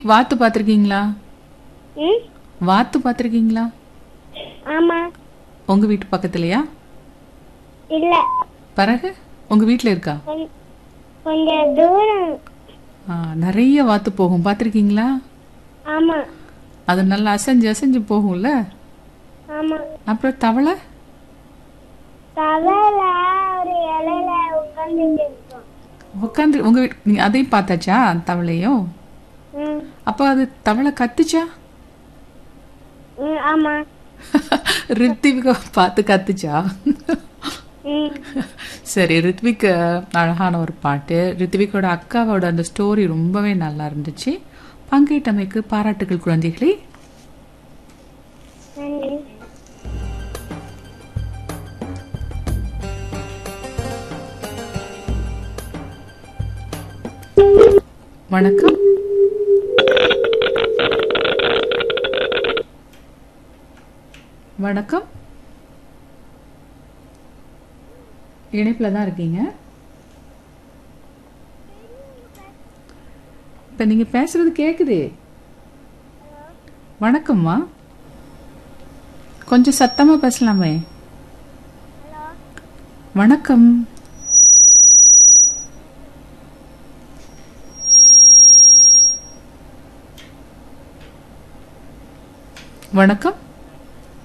வாத்து பார்த்துருக்கீங்களா ம் வாத்து பார்த்துருக்கீங்களா ஆமா உங்க வீட்டு பக்கத்துலயா இல்ல பிறகு உங்க வீட்டில் இருக்கா கொஞ்- கொஞ்சம் தூரம் ஆ, நிறைய வாத்து போகும் பார்த்துருக்கீங்களா ஆமா அது நல்லா அசைஞ்சு அசைஞ்சு போகும்ல ஆமா அப்புறம் தவளை தவளை ஒரு இலையில உட்கார்ந்து இருக்கும் உட்காந்து உங்க வீட் நீங்க அதையும் பார்த்தாச்சா தவளையும் ம் அப்போ அது தவளை கத்துச்சா ம் ஆமா ரித்விகா பார்த்து கத்துச்சா ம் சரி ரித்விக் அஹ், அழகான ஒரு பாட்டு ரித்விக்கோட அக்காவோட அந்த ஸ்டோரி ரொம்பவே நல்லா இருந்துச்சு பங்கேற்றமைக்கு பாராட்டுகள் குழந்தைகளே நன்றி வணக்கம் வணக்கம் இணைப்பில் தான் இருக்கீங்க இப்போ நீங்கள் பேசுறது கேட்குது வணக்கம்மா கொஞ்சம் சத்தமாக பேசலாமே வணக்கம் வணக்கம்